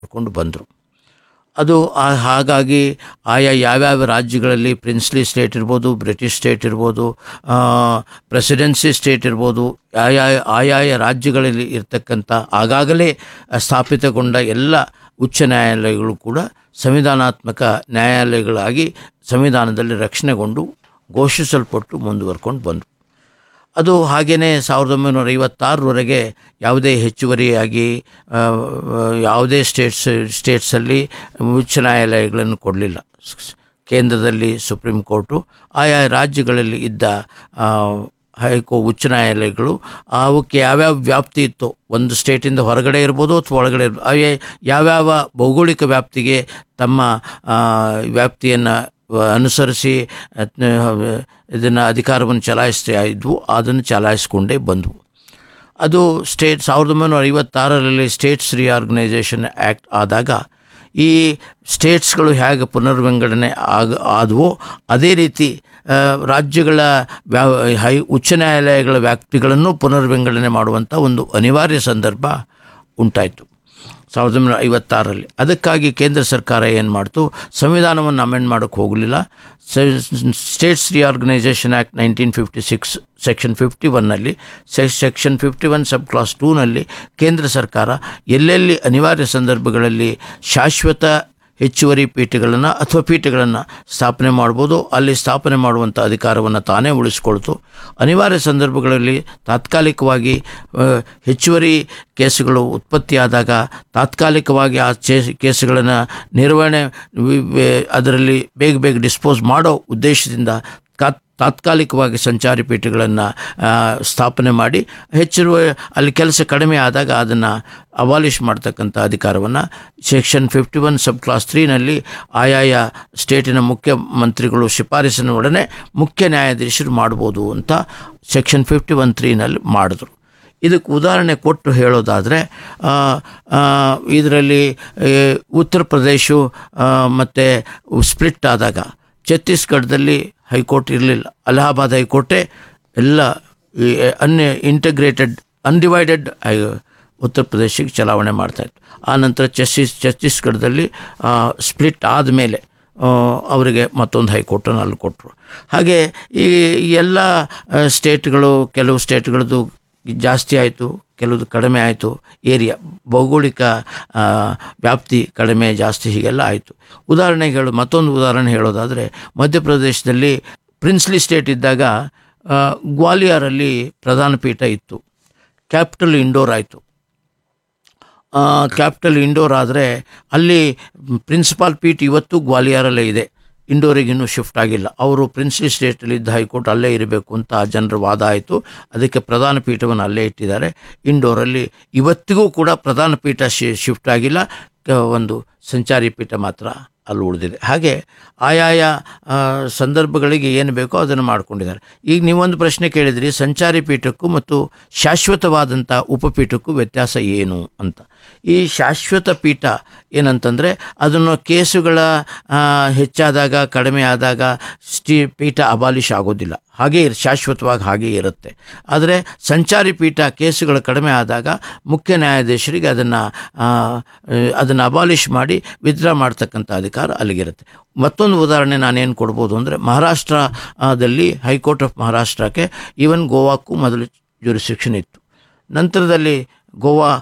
ಮಾಡ್ಕೊಂಡು ಬಂದರು ಅದು ಆ- ಹಾಗಾಗಿ ಆಯಾ ಯಾವ್ಯಾವ ರಾಜ್ಯಗಳಲ್ಲಿ ಪ್ರಿನ್ಸ್ಲಿ ಸ್ಟೇಟ್ ಇರ್ಬೋದು ಬ್ರಿಟಿಷ್ ಸ್ಟೇಟ್ ಇರ್ಬೋದು ಪ್ರೆಸಿಡೆನ್ಸಿ ಸ್ಟೇಟ್ ಇರ್ಬೋದು ಆಯಾಯ ಆಯಾಯ ರಾಜ್ಯಗಳಲ್ಲಿ ಇರ್ತಕ್ಕಂಥ ಆಗಾಗಲೇ ಸ್ಥಾಪಿತಗೊಂಡ ಎಲ್ಲ ಉಚ್ಚ ನ್ಯಾಯಾಲಯಗಳು ಕೂಡ ಸಂವಿಧಾನಾತ್ಮಕ ನ್ಯಾಯಾಲಯಗಳಾಗಿ ಸಂವಿಧಾನದಲ್ಲಿ ರಕ್ಷಣೆಗೊಂಡು ಘೋಷಿಸಲ್ಪಟ್ಟು ಮುಂದುವರ್ಕೊಂಡು ಬಂದರು ಅದು ಹಾಗೆಯೇ ಸಾವಿರದ ಒಂಬೈನೂರ ಐವತ್ತಾರರವರೆಗೆ ಯಾವುದೇ ಹೆಚ್ಚುವರಿಯಾಗಿ ಆ, ಯಾವುದೇ ಸ್ಟೇಟ್ಸ್ ಸ್ಟೇಟ್ಸಲ್ಲಿ ಉಚ್ಚ ನ್ಯಾಯಾಲಯಗಳನ್ನು ಕೊಡಲಿಲ್ಲ ಕೇಂದ್ರದಲ್ಲಿ ಸುಪ್ರೀಂ ಕೋರ್ಟು ಆಯಾ ರಾಜ್ಯಗಳಲ್ಲಿ ಇದ್ದ ಆ, ಹೈಕೋ ಉಚ್ಚ ನ್ಯಾಯಾಲಯಗಳು ಅವಕ್ಕೆ ಯಾವ್ಯಾವ ವ್ಯಾಪ್ತಿ ಇತ್ತು ಒಂದು ಸ್ಟೇಟಿಂದ ಹೊರಗಡೆ ಇರ್ಬೋದು ಅಥವಾ ಒಳಗಡೆ ಇರ್ಬೋದು ಅವೇ ಯಾವ್ಯಾವ ಭೌಗೋಳಿಕ ವ್ಯಾಪ್ತಿಗೆ ತಮ್ಮ ವ್ಯಾಪ್ತಿಯನ್ನು ಅನುಸರಿಸಿ ಇದನ್ನು ಅಧಿಕಾರವನ್ನು ಚಲಾಯಿಸ್ತಾ ಇದ್ವು ಅದನ್ನು ಚಲಾಯಿಸ್ಕೊಂಡೇ ಬಂದವು ಅದು ಸ್ಟೇಟ್ ಸಾವಿರದ ಒಂಬೈನೂರ ಐವತ್ತಾರರಲ್ಲಿ ಸ್ಟೇಟ್ಸ್ ರಿಆರ್ಗನೈಸೇಷನ್ ಆ್ಯಕ್ಟ್ ಆದಾಗ ಈ ಸ್ಟೇಟ್ಸ್ಗಳು ಹೇಗೆ ಪುನರ್ವಿಂಗಡಣೆ ಆಗ ಆದವೋ ಅದೇ ರೀತಿ ಆ, ರಾಜ್ಯಗಳ ವ್ಯಾ ಹೈ ಉಚ್ಚ ನ್ಯಾಯಾಲಯಗಳ ವ್ಯಾಪ್ತಿಗಳನ್ನು ಪುನರ್ವಿಂಗಡಣೆ ಮಾಡುವಂಥ ಒಂದು ಅನಿವಾರ್ಯ ಸಂದರ್ಭ ಉಂಟಾಯಿತು ಸಾವಿರದ ಒಂಬೈನೂರ ಐವತ್ತಾರರಲ್ಲಿ ಅದಕ್ಕಾಗಿ ಕೇಂದ್ರ ಸರ್ಕಾರ ಏನು ಮಾಡ್ತು ಸಂವಿಧಾನವನ್ನು ಅಮೆಂಡ್ ಮಾಡೋಕ್ಕೆ ಹೋಗಲಿಲ್ಲ states reorganisation act nineteen fifty six section fifty ಒನ್ನಲ್ಲಿ section fifty one sub clause ಟೂನಲ್ಲಿ ಕೇಂದ್ರ ಸರ್ಕಾರ ಎಲ್ಲೆಲ್ಲಿ ಅನಿವಾರ್ಯ ಸಂದರ್ಭಗಳಲ್ಲಿ ಶಾಶ್ವತ ಹೆಚ್ಚುವರಿ ಪೀಠಗಳನ್ನು ಅಥವಾ ಪೀಠಗಳನ್ನು ಸ್ಥಾಪನೆ ಮಾಡ್ಬೋದು ಅಲ್ಲಿ ಸ್ಥಾಪನೆ ಮಾಡುವಂಥ ಅಧಿಕಾರವನ್ನು ತಾನೇ ಉಳಿಸ್ಕೊಳ್ತು ಅನಿವಾರ್ಯ ಸಂದರ್ಭಗಳಲ್ಲಿ ತಾತ್ಕಾಲಿಕವಾಗಿ ಆ, ಹೆಚ್ಚುವರಿ ಕೇಸುಗಳು ಉತ್ಪತ್ತಿಯಾದಾಗ ತಾತ್ಕಾಲಿಕವಾಗಿ ಆ ಚೇ ಕೇಸುಗಳನ್ನು ನಿರ್ವಹಣೆ ವಿ- ವಿ- ಅದರಲ್ಲಿ ಬೇಗ ಬೇಗ ಡಿಸ್ಪೋಸ್ ಮಾಡೋ ಉದ್ದೇಶದಿಂದ ಕಾತ್ ತಾತ್ಕಾಲಿಕವಾಗಿ ಸಂಚಾರಿ ಪೀಠಗಳನ್ನು ಸ್ಥಾಪನೆ ಮಾಡಿ ಹೆಚ್ಚಿರುವ ಅಲ್ಲಿ ಕೆಲಸ ಕಡಿಮೆ ಆದಾಗ ಅದನ್ನು ಅವಾಲಿಷ್ ಮಾಡ್ತಕ್ಕಂಥ ಅಧಿಕಾರವನ್ನು section fifty one sub clause ತ್ರೀನಲ್ಲಿ ಆಯಾಯ ಸ್ಟೇಟಿನ ಮುಖ್ಯಮಂತ್ರಿಗಳು ಶಿಫಾರಸಿನ ಒಡನೆ ಮುಖ್ಯ ನ್ಯಾಯಾಧೀಶರು ಮಾಡ್ಬೋದು ಅಂತ ಸೆಕ್ಷನ್ ಫಿಫ್ಟಿ ಒನ್ ತ್ರೀನಲ್ಲಿ ಮಾಡಿದ್ರು ಇದಕ್ಕೆ ಉದಾಹರಣೆ ಕೊಟ್ಟು ಹೇಳೋದಾದರೆ ಇದರಲ್ಲಿ ಉತ್ತರ ಪ್ರದೇಶ ಮತ್ತು ಸ್ಪ್ಲಿಟ್ ಆದಾಗ ಛತ್ತೀಸ್ಗಢದಲ್ಲಿ ಹೈಕೋರ್ಟ್ ಇರಲಿಲ್ಲ ಅಲಹಾಬಾದ್ ಹೈಕೋರ್ಟೇ ಎಲ್ಲ ಈ ಅನ್ಯ ಇಂಟಗ್ರೇಟೆಡ್ ಅನ್ಡಿವೈಡೆಡ್ ಉತ್ತರ ಪ್ರದೇಶಕ್ಕೆ ಚಲಾವಣೆ ಮಾಡ್ತಾಯಿತ್ತು ಆ ನಂತರ ಛತ್ತೀಸ್ ಛತ್ತೀಸ್ಗಢದಲ್ಲಿ ಸ್ಪ್ಲಿಟ್ ಆದಮೇಲೆ ಅವರಿಗೆ ಮತ್ತೊಂದು ಹೈಕೋರ್ಟನ್ನು ಅಲ್ಲಿ ಕೊಟ್ಟರು ಹಾಗೆ ಈ ಎಲ್ಲ ಆ, ಸ್ಟೇಟ್ಗಳು ಕೆಲವು ಸ್ಟೇಟ್ಗಳದ್ದು ಜಾಸ್ತಿ ಆಯಿತು ಕೆಲವುದು ಕಡಿಮೆ ಆಯಿತು ಏರಿಯಾ ಭೌಗೋಳಿಕ ಆ, ವ್ಯಾಪ್ತಿ ಕಡಿಮೆ ಜಾಸ್ತಿ ಹೀಗೆಲ್ಲ ಆಯಿತು ಉದಾಹರಣೆಗೆ ಹೇಳು ಮತ್ತೊಂದು ಉದಾಹರಣೆ ಹೇಳೋದಾದರೆ ಮಧ್ಯಪ್ರದೇಶದಲ್ಲಿ ಪ್ರಿನ್ಸ್ಲಿ ಸ್ಟೇಟ್ ಇದ್ದಾಗ ಆ, ಗ್ವಾಲಿಯರಲ್ಲಿ ಪ್ರಧಾನ ಪೀಠ ಇತ್ತು ಕ್ಯಾಪಿಟಲ್ ಇಂಡೋರ್ ಆಯಿತು ಕ್ಯಾಪಿಟಲ್ ಇಂಡೋರ್ ಆದರೆ ಅಲ್ಲಿ ಪ್ರಿನ್ಸಿಪಾಲ್ ಪೀಠ ಇವತ್ತು ಗ್ವಾಲಿಯರಲ್ಲೇ ಇದೆ ಇಂಡೋರಿಗೆ ಇನ್ನೂ ಶಿಫ್ಟ್ ಆಗಿಲ್ಲ ಅವರು ಪ್ರಿನ್ಸ್ಲಿ ಸ್ಟೇಟಲ್ಲಿ ಇದ್ದ ಹೈಕೋರ್ಟ್ ಅಲ್ಲೇ ಇರಬೇಕು ಅಂತ ಆ ಜನರ ವಾದ ಆಯಿತು ಅದಕ್ಕೆ ಪ್ರಧಾನ ಪೀಠವನ್ನು ಅಲ್ಲೇ ಇಟ್ಟಿದ್ದಾರೆ ಇಂಡೋರಲ್ಲಿ ಇವತ್ತಿಗೂ ಕೂಡ ಪ್ರಧಾನ ಪೀಠ ಶಿ ಶಿಫ್ಟ್ ಆಗಿಲ್ಲ ಕ- ಒಂದು ಸಂಚಾರಿ ಪೀಠ ಮಾತ್ರ ಅಲ್ಲಿ ಉಳಿದಿದೆ ಹಾಗೆ ಆಯಾಯ ಆ, ಸಂದರ್ಭಗಳಿಗೆ ಏನು ಬೇಕೋ ಅದನ್ನು ಮಾಡ್ಕೊಂಡಿದ್ದಾರೆ ಈಗ ನೀವೊಂದು ಪ್ರಶ್ನೆ ಕೇಳಿದ್ರಿ ಸಂಚಾರಿ ಪೀಠಕ್ಕೂ ಮತ್ತು ಶಾಶ್ವತವಾದಂಥ ಉಪಪೀಠಕ್ಕೂ ವ್ಯತ್ಯಾಸ ಏನು ಅಂತ ಈ ಶಾಶ್ವತ ಪೀಠ ಏನಂತಂದರೆ ಅದನ್ನು ಕೇಸುಗಳ ಆ, ಹೆಚ್ಚಾದಾಗ ಕಡಿಮೆ ಆದಾಗ ಸ್ಟಿ ಪೀಠ ಅಬಾಲಿಷ್ ಆಗೋದಿಲ್ಲ ಹಾಗೇ ಇರ್- ಶಾಶ್ವತವಾಗಿ ಹಾಗೇ ಇರುತ್ತೆ ಆದರೆ ಸಂಚಾರಿ ಪೀಠ ಕೇಸುಗಳು ಕಡಿಮೆ ಆದಾಗ ಮುಖ್ಯ ನ್ಯಾಯಾಧೀಶರಿಗೆ ಅದನ್ನು ಅದನ್ನು ಅಬಾಲಿಷ್ ಮಾಡಿ ವಿತ್ಡ್ರಾ ಮಾಡ್ತಕ್ಕಂಥ ಅಧಿಕಾರ ಅಲ್ಲಿಗಿರುತ್ತೆ ಮತ್ತೊಂದು ಉದಾಹರಣೆ ನಾನೇನು ಕೊಡ್ಬೋದು ಅಂದರೆ ಮಹಾರಾಷ್ಟ್ರದಲ್ಲಿ ಹೈಕೋರ್ಟ್ ಆಫ್ ಮಹಾರಾಷ್ಟ್ರಕ್ಕೆ ಈವನ್ ಗೋವಾಕ್ಕೂ ಮೊದಲು ಜುರಿಸ್ಟಿಕ್ಷನ್ ಇತ್ತು ನಂತರದಲ್ಲಿ ಗೋವಾ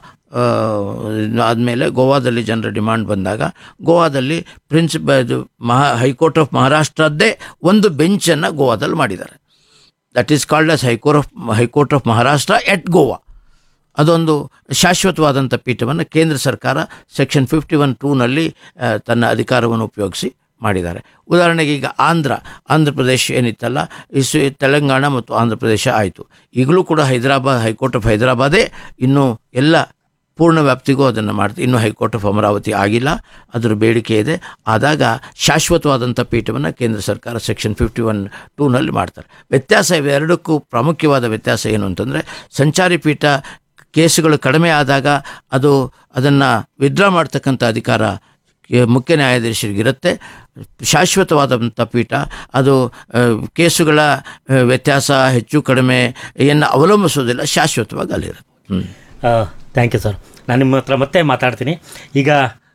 ಆದಮೇಲೆ ಗೋವಾದಲ್ಲಿ ಜನರ ಡಿಮಾಂಡ್ ಬಂದಾಗ ಗೋವಾದಲ್ಲಿ ಪ್ರಿನ್ಸಿಪ ಇದು ಮಹಾ ಹೈಕೋರ್ಟ್ ಆಫ್ ಮಹಾರಾಷ್ಟ್ರದ್ದೇ ಒಂದು ಬೆಂಚನ್ನು ಗೋವಾದಲ್ಲಿ ಮಾಡಿದ್ದಾರೆ that is called as high court of high court of Maharashtra at Goa ಅದೊಂದು ಶಾಶ್ವತವಾದಂಥ ಪೀಠವನ್ನು ಕೇಂದ್ರ ಸರ್ಕಾರ ಸೆಕ್ಷನ್ ಫಿಫ್ಟಿ ಒನ್ ಟೂನಲ್ಲಿ ತನ್ನ ಅಧಿಕಾರವನ್ನು ಉಪಯೋಗಿಸಿ ಮಾಡಿದ್ದಾರೆ ಉದಾಹರಣೆಗೆ ಈಗ ಆಂಧ್ರ ಆಂಧ್ರ ಪ್ರದೇಶ ಏನಿತ್ತಲ್ಲ ಇಸು ತೆಲಂಗಾಣ ಮತ್ತು ಆಂಧ್ರ ಪ್ರದೇಶ ಆಯಿತು ಈಗಲೂ ಕೂಡ ಹೈದರಾಬಾದ್ ಹೈಕೋರ್ಟ್ ಆಫ್ ಹೈದರಾಬಾದೇ ಇನ್ನೂ ಎಲ್ಲ ಪೂರ್ಣ ವ್ಯಾಪ್ತಿಗೂ ಅದನ್ನು ಮಾಡ್ತೀವಿ ಇನ್ನೂ ಹೈಕೋರ್ಟ್ ಆಫ್ ಅಮರಾವತಿ ಆಗಿಲ್ಲ ಅದರ ಬೇಡಿಕೆ ಇದೆ ಆದಾಗ ಶಾಶ್ವತವಾದಂಥ ಪೀಠವನ್ನು ಕೇಂದ್ರ ಸರ್ಕಾರ ಸೆಕ್ಷನ್ ಫಿಫ್ಟಿ ಒನ್ ಟೂನಲ್ಲಿ ಮಾಡ್ತಾರೆ ವ್ಯತ್ಯಾಸ ಇವೆರಡಕ್ಕೂ ಪ್ರಾಮುಖ್ಯವಾದ ವ್ಯತ್ಯಾಸ ಏನು ಅಂತಂದರೆ ಸಂಚಾರಿ ಪೀಠ ಕೇಸುಗಳು ಕಡಿಮೆ ಆದಾಗ ಅದು ಅದನ್ನು ವಿಡ್ರಾ ಮಾಡ್ತಕ್ಕಂಥ ಅಧಿಕಾರ ಕೆ- ಮುಖ್ಯ ನ್ಯಾಯಾಧೀಶರಿಗಿರುತ್ತೆ ಶಾಶ್ವತವಾದಂಥ ಪೀಠ ಅದು ಆ, ಕೇಸುಗಳ ಆ, ವ್ಯತ್ಯಾಸ ಹೆಚ್ಚು ಕಡಿಮೆ ಏನು ಅವಲಂಬಿಸೋದಿಲ್ಲ ಶಾಶ್ವತವಾಗಿ ಅಲ್ಲಿರುತ್ತೆ ಹ್ಞೂ ಥ್ಯಾಂಕ್ ಯು ಸರ್ ನಾನು ನಿಮ್ಮ ಹತ್ರ ಮತ್ತೆ ಮಾತಾಡ್ತೀನಿ ಈಗ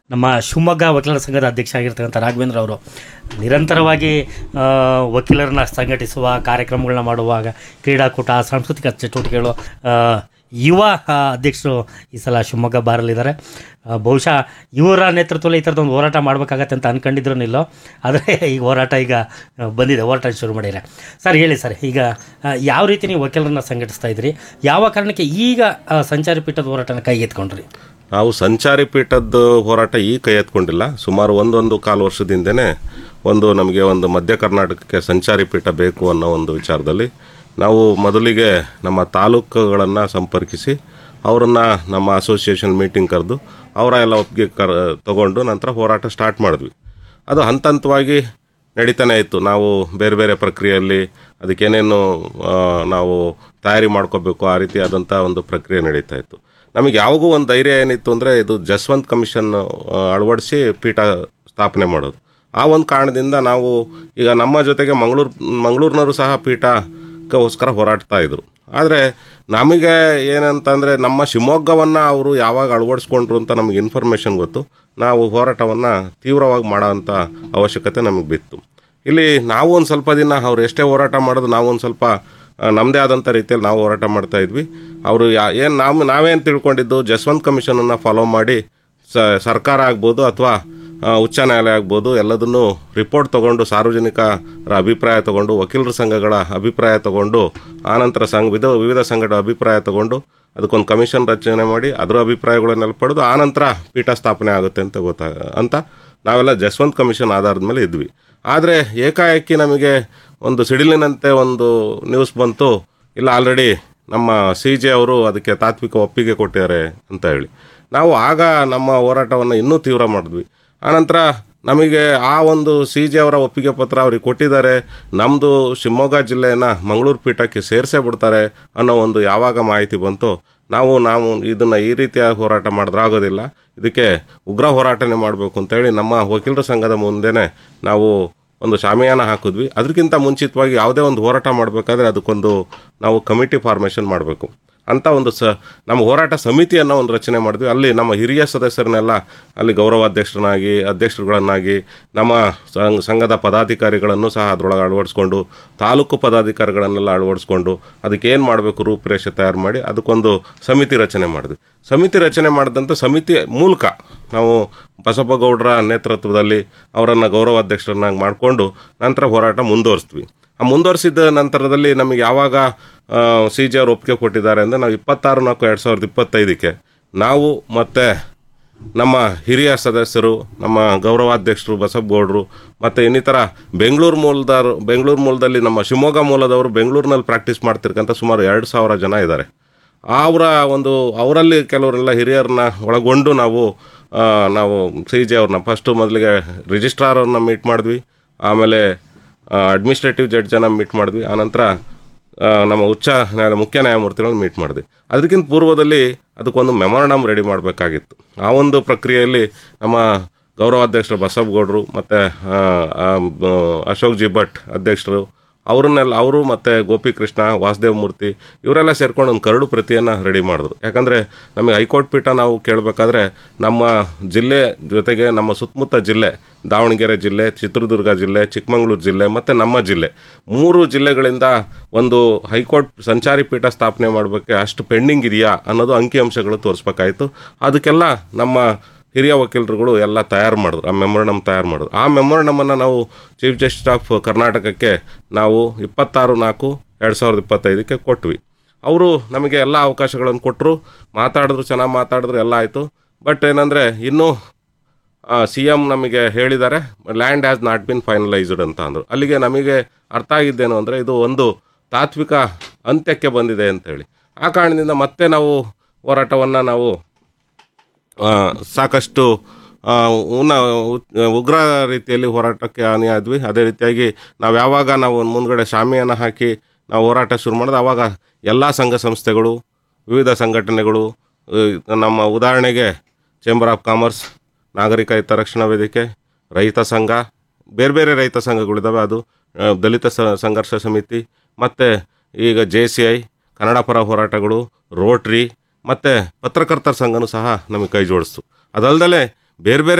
ನಮ್ಮ ಶಿವಮೊಗ್ಗ ವಕೀಲರ ಸಂಘದ ಅಧ್ಯಕ್ಷ ಆಗಿರ್ತಕ್ಕಂಥ ರಾಘವೇಂದ್ರ ಅವರು ನಿರಂತರವಾಗಿ ಆ, ವಕೀಲರನ್ನ ಸಂಘಟಿಸುವ ಕಾರ್ಯಕ್ರಮಗಳನ್ನ ಮಾಡುವಾಗ ಕ್ರೀಡಾಕೂಟ ಸಾಂಸ್ಕೃತಿಕ ಚಟುವಟಿಕೆಗಳು ಆ, ಯುವ ಆ, ಅಧ್ಯಕ್ಷರು ಈ ಸಲ ಶಿವಮೊಗ್ಗ ಬಾರಲಿದ್ದಾರೆ ಆ, ಬಹುಶಃ ಇವರ ನೇತೃತ್ವದಲ್ಲಿ ಈ ಥರದೊಂದು ಹೋರಾಟ ಮಾಡಬೇಕಾಗತ್ತೆ ಅಂತ ಅಂದ್ಕೊಂಡಿದ್ರು ನಿಲ್ಲೋ ಆದರೆ ಈಗ ಹೋರಾಟ ಈಗ ಆ, ಬಂದಿದೆ ಹೋರಾಟ ಶುರು ಮಾಡಿದರೆ ಸರ್ ಹೇಳಿ ಸರ್ ಈಗ ಆ, ಯಾವ ರೀತಿ ನೀವು ವಕೀಲರನ್ನ ಸಂಘಟಿಸ್ತಾ ಇದ್ರಿ ಯಾವ ಕಾರಣಕ್ಕೆ ಈಗ ಆ, ಸಂಚಾರಿ ಪೀಠದ ಹೋರಾಟನ ಕೈಗೆತ್ಕೊಂಡ್ರಿ ನಾವು ಸಂಚಾರಿ ಪೀಠದ ಹೋರಾಟ ಈಗ ಕೈ ಎತ್ಕೊಂಡಿಲ್ಲ ಸುಮಾರು ಒಂದೊಂದು ಕಾಲು ವರ್ಷದಿಂದನೇ ಒಂದು ನಮಗೆ ಒಂದು ಮಧ್ಯ ಕರ್ನಾಟಕಕ್ಕೆ ಸಂಚಾರಿ ಪೀಠ ಬೇಕು ಅನ್ನೋ ಒಂದು ವಿಚಾರದಲ್ಲಿ ನಾವು ಮೊದಲಿಗೆ ನಮ್ಮ ತಾಲೂಕುಗಳನ್ನು ಸಂಪರ್ಕಿಸಿ ಅವರನ್ನು ನಮ್ಮ ಅಸೋಸಿಯೇಷನ್ ಮೀಟಿಂಗ್ ಕರೆದು ಅವರ ಎಲ್ಲ ಒಪ್ಪಿಗೆ ಕರ್ ತಗೊಂಡು ನಂತರ ಹೋರಾಟ ಸ್ಟಾರ್ಟ್ ಮಾಡಿದ್ವಿ ಅದು ಹಂತ ಹಂತವಾಗಿ ನಡೀತಾನೆ ಇತ್ತು ನಾವು ಬೇರೆ ಬೇರೆ ಪ್ರಕ್ರಿಯೆಯಲ್ಲಿ ಅದಕ್ಕೇನೇನು ಆ, ನಾವು ತಯಾರಿ ಮಾಡ್ಕೋಬೇಕು ಆ ರೀತಿಯಾದಂಥ ಒಂದು ಪ್ರಕ್ರಿಯೆ ನಡೀತಾ ಇತ್ತು ನಮಗೆ ಯಾವಾಗೂ ಒಂದು ಧೈರ್ಯ ಏನಿತ್ತು ಅಂದರೆ ಇದು ಜಸ್ವಂತ್ ಕಮಿಷನ್ ಅಳವಡಿಸಿ ಪೀಠ ಸ್ಥಾಪನೆ ಮಾಡೋದು ಆ ಒಂದು ಕಾರಣದಿಂದ ನಾವು ಈಗ ನಮ್ಮ ಜೊತೆಗೆ ಮಂಗಳೂರು ಮಂಗಳೂರಿನವರು ಸಹ ಪೀಠಕ್ಕೋಸ್ಕರ ಹೋರಾಡ್ತಾ ಇದ್ರು ಆದರೆ ನಮಗೆ ಏನಂತಂದರೆ ನಮ್ಮ ಶಿವಮೊಗ್ಗವನ್ನು ಅವರು ಯಾವಾಗ ಅಳವಡಿಸ್ಕೊಂಡ್ರು ಅಂತ ನಮಗೆ ಇನ್ಫಾರ್ಮೇಷನ್ ಗೊತ್ತು ನಾವು ಹೋರಾಟವನ್ನು ತೀವ್ರವಾಗಿ ಮಾಡೋವಂಥ ಅವಶ್ಯಕತೆ ನಮಗೆ ಬಿತ್ತು ಇಲ್ಲಿ ನಾವು ಒಂದು ಸ್ವಲ್ಪ ದಿನ ಅವ್ರು ಎಷ್ಟೇ ಹೋರಾಟ ಮಾಡೋದು ನಾವು ಒಂದು ಸ್ವಲ್ಪ ಆ, ನಮ್ಮದೇ ಆದಂಥ ರೀತಿಯಲ್ಲಿ ನಾವು ಹೋರಾಟ ಮಾಡ್ತಾ ಇದ್ವಿ ಅವರು ಯಾ ಏನು ನಾವು ನಾವೇನು ತಿಳ್ಕೊಂಡಿದ್ದು ಜಸ್ವಂತ್ ಕಮಿಷನನ್ನು ಫಾಲೋ ಮಾಡಿ ಸ ಸರ್ಕಾರ ಆಗ್ಬೋದು ಅಥವಾ ಉಚ್ಚ ನ್ಯಾಯಾಲಯ ಆಗ್ಬೋದು ಎಲ್ಲದನ್ನು ರಿಪೋರ್ಟ್ ತಗೊಂಡು ಸಾರ್ವಜನಿಕರ ಅಭಿಪ್ರಾಯ ತಗೊಂಡು ವಕೀಲರ ಸಂಘಗಳ ಅಭಿಪ್ರಾಯ ತಗೊಂಡು ಆನಂತರ ಸಂಘ ವಿಧ ವಿವಿಧ ಸಂಘಗಳ ಅಭಿಪ್ರಾಯ ತಗೊಂಡು ಅದಕ್ಕೊಂದು ಕಮಿಷನ್ ರಚನೆ ಮಾಡಿ ಅದರ ಅಭಿಪ್ರಾಯಗಳನ್ನೆಲ್ಲ ಪಡೆದು ಆನಂತರ ಪೀಠ ಸ್ಥಾಪನೆ ಆಗುತ್ತೆ ಅಂತ ಗೊತ್ತಾಗ ಅಂತ ನಾವೆಲ್ಲ ಜಸ್ವಂತ್ ಕಮಿಷನ್ ಆಧಾರದ ಮೇಲೆ ಇದ್ವಿ ಆದರೆ ಏಕಾಏಕಿ ನಮಗೆ ಒಂದು ಸಿಡಿಲಿನಂತೆ ಒಂದು ನ್ಯೂಸ್ ಬಂತು ಇಲ್ಲ ಆಲ್ರೆಡಿ ನಮ್ಮ ಸಿ ಜೆ ಅವರು ಅದಕ್ಕೆ ತಾತ್ವಿಕ ಒಪ್ಪಿಗೆ ಕೊಟ್ಟಿದ್ದಾರೆ ಅಂತ ಹೇಳಿ ನಾವು ಆಗ ನಮ್ಮ ಹೋರಾಟವನ್ನು ಇನ್ನೂ ತೀವ್ರ ಮಾಡಿದ್ವಿ ಆನಂತರ ನಮಗೆ ಆ ಒಂದು ಸಿ ಜೆ ಅವರ ಒಪ್ಪಿಗೆ ಪತ್ರ ಅವ್ರಿಗೆ ಕೊಟ್ಟಿದ್ದಾರೆ ನಮ್ಮದು ಶಿವಮೊಗ್ಗ ಜಿಲ್ಲೆಯನ್ನು ಮಂಗಳೂರು ಪೀಠಕ್ಕೆ ಸೇರಿಸೇ ಬಿಡ್ತಾರೆ ಅನ್ನೋ ಒಂದು ಯಾವಾಗ ಮಾಹಿತಿ ಬಂತು ನಾವು ನಾವು ಇದನ್ನು ಈ ರೀತಿಯ ಹೋರಾಟ ಮಾಡಿದ್ರೆ ಆಗೋದಿಲ್ಲ ಇದಕ್ಕೆ ಉಗ್ರ ಹೋರಾಟನೇ ಮಾಡಬೇಕು ಅಂತೇಳಿ ನಮ್ಮ ವಕೀಲರ ಸಂಘದ ಮುಂದೆನೇ ನಾವು ಒಂದು ಶಾಮಿಯಾನ ಹಾಕಿದ್ವಿ ಅದಕ್ಕಿಂತ ಮುಂಚಿತವಾಗಿ ಯಾವುದೇ ಒಂದು ಹೋರಾಟ ಮಾಡಬೇಕಾದ್ರೆ ಅದಕ್ಕೊಂದು ನಾವು ಕಮಿಟಿ ಫಾರ್ಮೇಷನ್ ಮಾಡಬೇಕು ಅಂತ ಒಂದು ಸ ನಮ್ಮ ಹೋರಾಟ ಸಮಿತಿಯನ್ನು ಒಂದು ರಚನೆ ಮಾಡಿದ್ವಿ ಅಲ್ಲಿ ನಮ್ಮ ಹಿರಿಯ ಸದಸ್ಯರನ್ನೆಲ್ಲ ಅಲ್ಲಿ ಗೌರವಾಧ್ಯಕ್ಷರನ್ನಾಗಿ ಅಧ್ಯಕ್ಷರುಗಳನ್ನಾಗಿ ನಮ್ಮ ಸಂಘ ಸಂಘದ ಪದಾಧಿಕಾರಿಗಳನ್ನು ಸಹ ಅದರೊಳಗೆ ಅಳವಡಿಸ್ಕೊಂಡು ತಾಲೂಕು ಪದಾಧಿಕಾರಿಗಳನ್ನೆಲ್ಲ ಅಳವಡಿಸ್ಕೊಂಡು ಅದಕ್ಕೆ ಏನು ಮಾಡಬೇಕು ರೂಪುರೇಷೆ ತಯಾರು ಮಾಡಿ ಅದಕ್ಕೊಂದು ಸಮಿತಿ ರಚನೆ ಮಾಡಿದ್ವಿ ಸಮಿತಿ ರಚನೆ ಮಾಡಿದಂಥ ಸಮಿತಿ ಮೂಲಕ ನಾವು ಬಸಪ್ಪಗೌಡರ ನೇತೃತ್ವದಲ್ಲಿ ಅವರನ್ನು ಗೌರವಾಧ್ಯಕ್ಷರನ್ನಾಗಿ ಮಾಡಿಕೊಂಡು ನಂತರ ಹೋರಾಟ ಮುಂದುವರಿಸ್ತೀವಿ ಆ ಮುಂದುವರಿಸಿದ ನಂತರದಲ್ಲಿ ನಮಗೆ ಯಾವಾಗ ಸಿ ಜಿ ಅವ್ರು ಒಪ್ಪಿಗೆ ಕೊಟ್ಟಿದ್ದಾರೆ ಅಂದರೆ ನಾವು ಇಪ್ಪತ್ತಾರು ನಾಲ್ಕು ಎರಡು ಸಾವಿರದ ಇಪ್ಪತ್ತೈದಕ್ಕೆ ನಾವು ಮತ್ತು ನಮ್ಮ ಹಿರಿಯ ಸದಸ್ಯರು ನಮ್ಮ ಗೌರವಾಧ್ಯಕ್ಷರು ಬಸಪ್ಪಗೌಡರು ಮತ್ತು ಇನ್ನಿತರ ಬೆಂಗಳೂರು ಮೂಲದವರು ಬೆಂಗಳೂರು ಮೂಲದಲ್ಲಿ ನಮ್ಮ ಶಿವಮೊಗ್ಗ ಮೂಲದವರು ಬೆಂಗಳೂರಿನಲ್ಲಿ ಪ್ರಾಕ್ಟೀಸ್ ಮಾಡ್ತಿರ್ಕಂತ ಸುಮಾರು ಎರಡು ಸಾವಿರ ಜನ ಇದ್ದಾರೆ ಅವರ ಒಂದು ಅವರಲ್ಲಿ ಕೆಲವರೆಲ್ಲ ಹಿರಿಯರನ್ನ ಒಳಗೊಂಡು ನಾವು ಆ, ನಾವು ಸಿ ಜೆ ಅವ್ರನ್ನ ಫಸ್ಟು ಮೊದಲಿಗೆ ರಿಜಿಸ್ಟ್ರಾರ್ ಅವ್ರನ್ನ ಮೀಟ್ ಮಾಡಿದ್ವಿ ಆಮೇಲೆ ಅಡ್ಮಿನಿಸ್ಟ್ರೇಟಿವ್ ಜಡ್ಜನ್ನು ಮೀಟ್ ಮಾಡಿದ್ವಿ ಆನಂತರ ಆ, ನಮ್ಮ ಉಚ್ಚ ನ್ಯಾಯಾಲಯ ಮುಖ್ಯ ನ್ಯಾಯಮೂರ್ತಿಗಳನ್ನು ಮೀಟ್ ಮಾಡಿದ್ವಿ ಅದಕ್ಕಿಂತ ಪೂರ್ವದಲ್ಲಿ ಅದಕ್ಕೊಂದು ಮೆಮೊರಂಡಮ್ ರೆಡಿ ಮಾಡಬೇಕಾಗಿತ್ತು ಆ ಒಂದು ಪ್ರಕ್ರಿಯೆಯಲ್ಲಿ ನಮ್ಮ ಗೌರವಾಧ್ಯಕ್ಷರು ಬಸಪ್ಪಗೌಡರು ಮತ್ತು ಅಶೋಕ್ ಜಿ ಭಟ್ ಅಧ್ಯಕ್ಷರು ಅವರನ್ನೆಲ್ಲ ಅವರು ಮತ್ತು ಗೋಪಿಕೃಷ್ಣ ವಾಸುದೇವ ಮೂರ್ತಿ ಇವರೆಲ್ಲ ಸೇರ್ಕೊಂಡು ಒಂದು ಕರಡು ಪ್ರತಿಯನ್ನು ರೆಡಿ ಮಾಡಿದ್ರು ಯಾಕಂದರೆ ನಮಗೆ ಹೈಕೋರ್ಟ್ ಪೀಠ ನಾವು ಕೇಳಬೇಕಾದ್ರೆ ನಮ್ಮ ಜಿಲ್ಲೆ ಜೊತೆಗೆ ನಮ್ಮ ಸುತ್ತಮುತ್ತ ಜಿಲ್ಲೆ ದಾವಣಗೆರೆ ಜಿಲ್ಲೆ ಚಿತ್ರದುರ್ಗ ಜಿಲ್ಲೆ ಚಿಕ್ಕಮಗಳೂರು ಜಿಲ್ಲೆ ಮತ್ತು ನಮ್ಮ ಜಿಲ್ಲೆ ಮೂರು ಜಿಲ್ಲೆಗಳಿಂದ ಒಂದು ಹೈಕೋರ್ಟ್ ಸಂಚಾರಿ ಪೀಠ ಸ್ಥಾಪನೆ ಮಾಡಬೇಕು ಅಷ್ಟು ಪೆಂಡಿಂಗ್ ಇದೆಯಾ ಅನ್ನೋದು ಅಂಕಿಅಂಶಗಳು ತೋರಿಸ್ಬೇಕಾಯ್ತು ಅದಕ್ಕೆಲ್ಲ ನಮ್ಮ ಹಿರಿಯ ವಕೀಲರುಗಳು ಎಲ್ಲ ತಯಾರು ಮಾಡಿದ್ರು ಆ ಮೆಮೊರಂಡಮ್ ತಯಾರು ಮಾಡಿದ್ರು ಆ ಮೆಮೊರಂಡಮನ್ನು ನಾವು ಚೀಫ್ ಜಸ್ಟಿಸ್ ಆಫ್ ಕರ್ನಾಟಕಕ್ಕೆ ನಾವು ಇಪ್ಪತ್ತಾರು ನಾಲ್ಕು ಎರಡು ಸಾವಿರದ ಇಪ್ಪತ್ತೈದಕ್ಕೆ ಕೊಟ್ವಿ ಅವರು ನಮಗೆ ಎಲ್ಲ ಅವಕಾಶಗಳನ್ನು ಕೊಟ್ಟರು ಮಾತಾಡಿದ್ರು ಚೆನ್ನಾಗಿ ಮಾತಾಡಿದ್ರು ಎಲ್ಲ ಆಯಿತು ಬಟ್ ಏನಂದರೆ ಇನ್ನೂ ಸಿ ಎಮ್ ನಮಗೆ ಹೇಳಿದ್ದಾರೆ land has not been finalised ಅಂತ ಅಂದರು ಅಲ್ಲಿಗೆ ನಮಗೆ ಅರ್ಥ ಆಗಿದ್ದೇನು ಅಂದರೆ ಇದು ಒಂದು ತಾತ್ವಿಕ ಅಂತ್ಯಕ್ಕೆ ಬಂದಿದೆ ಅಂತೇಳಿ ಆ ಕಾರಣದಿಂದ ಮತ್ತೆ ನಾವು ಹೋರಾಟವನ್ನು ನಾವು ಆ, ಸಾಕಷ್ಟು ಆ, ಉನ್ನ ಉ- ಉಗ್ರ ರೀತಿಯಲ್ಲಿ ಹೋರಾಟಕ್ಕೆ ಹಾನಿಯಾದ್ವಿ ಅದೇ ರೀತಿಯಾಗಿ ನಾವು ಯಾವಾಗ ನಾವು ಮುಂದ್ಗಡೆ ಶಾಮಿಯನ್ನು ಹಾಕಿ ನಾವು ಹೋರಾಟ ಶುರು ಮಾಡಿದ ಆವಾಗ ಎಲ್ಲ ಸಂಘ ಸಂಸ್ಥೆಗಳು ವಿವಿಧ ಸಂಘಟನೆಗಳು ಆ, ನಮ್ಮ ಉದಾಹರಣೆಗೆ ಚೇಂಬರ್ ಆಫ್ ಕಾಮರ್ಸ್ ನಾಗರಿಕ ಹಿತರಕ್ಷಣಾ ವೇದಿಕೆ ರೈತ ಸಂಘ ಬೇರೆ ಬೇರೆ ರೈತ ಸಂಘಗಳಿದ್ದಾವೆ ಅದು ಆ, ದಲಿತ ಸ- ಸಂಘರ್ಷ ಸಮಿತಿ ಮತ್ತು ಈಗ ಜೆ ಸಿ ಐ ಕನ್ನಡ ಪರ ಹೋರಾಟಗಳು ರೋಟ್ರಿ ಮತ್ತು ಪತ್ರಕರ್ತರ ಸಂಘನೂ ಸಹ ನಮಗೆ ಕೈ ಜೋಡಿಸ್ತು ಅದಲ್ಲದೆ ಬೇರೆ ಬೇರೆ